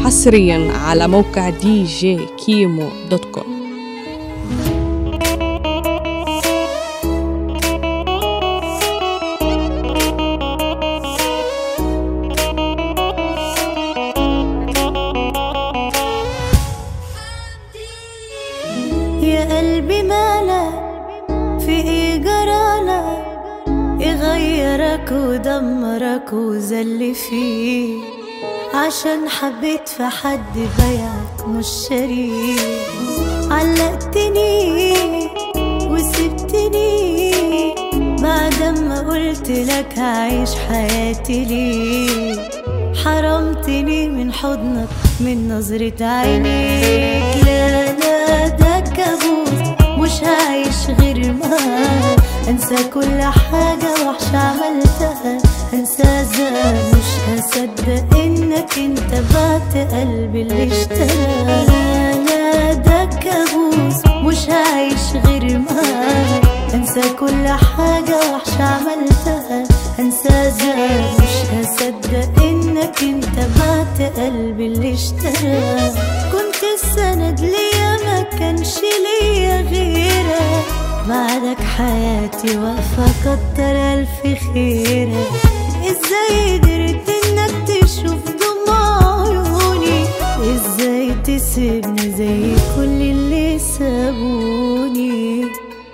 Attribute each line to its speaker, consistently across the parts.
Speaker 1: حصريا على موقع دي جي كيمو دوت كوم
Speaker 2: يا قلبي مالك في ايه جرالك يغيرك ودمرك وزل فيه عشان حبيت في حد بيعك مش شريك علقتني وسبتني بعد ما قلت لك هعيش حياتي ليه حرمتني من حضنك من نظرة عينيك لا لا ده كابوس مش هعيش غير معاك انسى كل حاجة وحشة عملتها انسى زمان مش هصدق انك انت بعت قلبي اللي اشترى لا لا ده كابوس مش هعيش غير معاك انسى كل حاجة وحشة عملتها انسى زمان مش هصدق انك انت بعت قلبي اللي اشترى كنت السند ليا ما كانش ليا غيرك بعدك حياتي واقفة كتر ألف خيرك ازاي قدرت انك تشوف دموع عيوني ازاي تسيبني زي كل اللي سابوني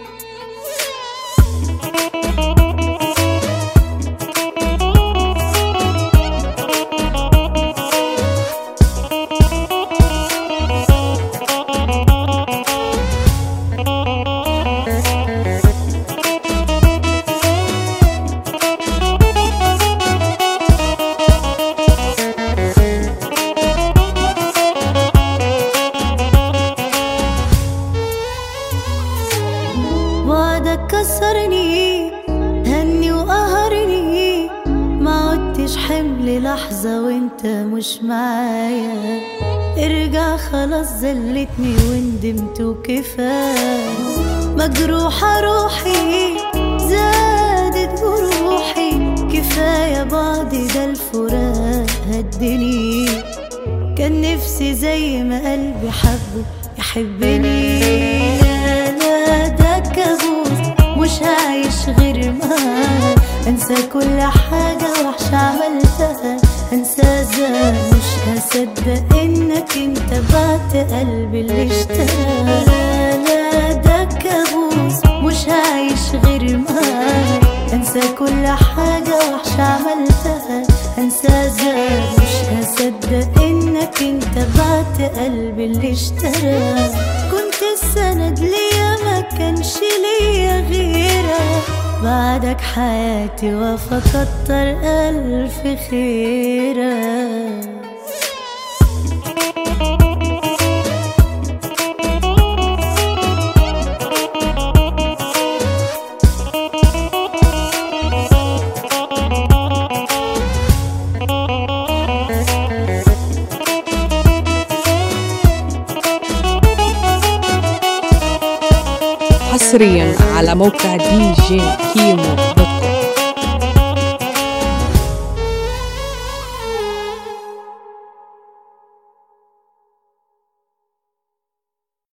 Speaker 2: وعدك كسرني هني وقهرني ما عدتش حمل لحظة وانت مش معايا ارجع خلاص زلتني وندمت وكفاية مجروحة روحي زادت جروحي كفاية بعض ده الفراق هدني كان نفسي زي ما قلبي حبه يحبني لا لا ده كابوس مش هعيش غير معاك انسى كل حاجة وحشة عملتها انسى زمان مش هصدق انك انت بعت قلبي اللي اشترى لا لا ده كابوس مش هعيش غير معاك انسى كل حاجة وحشة عملتها انسى زمان مش هصدق انك انت بعت قلبي اللي اشترى كنت السند ليا ما كانش ليا غيرك بعدك حياتي واقفة كتر ألف خيرك
Speaker 1: حصريا على موقع دي جي كيمو دوت كوم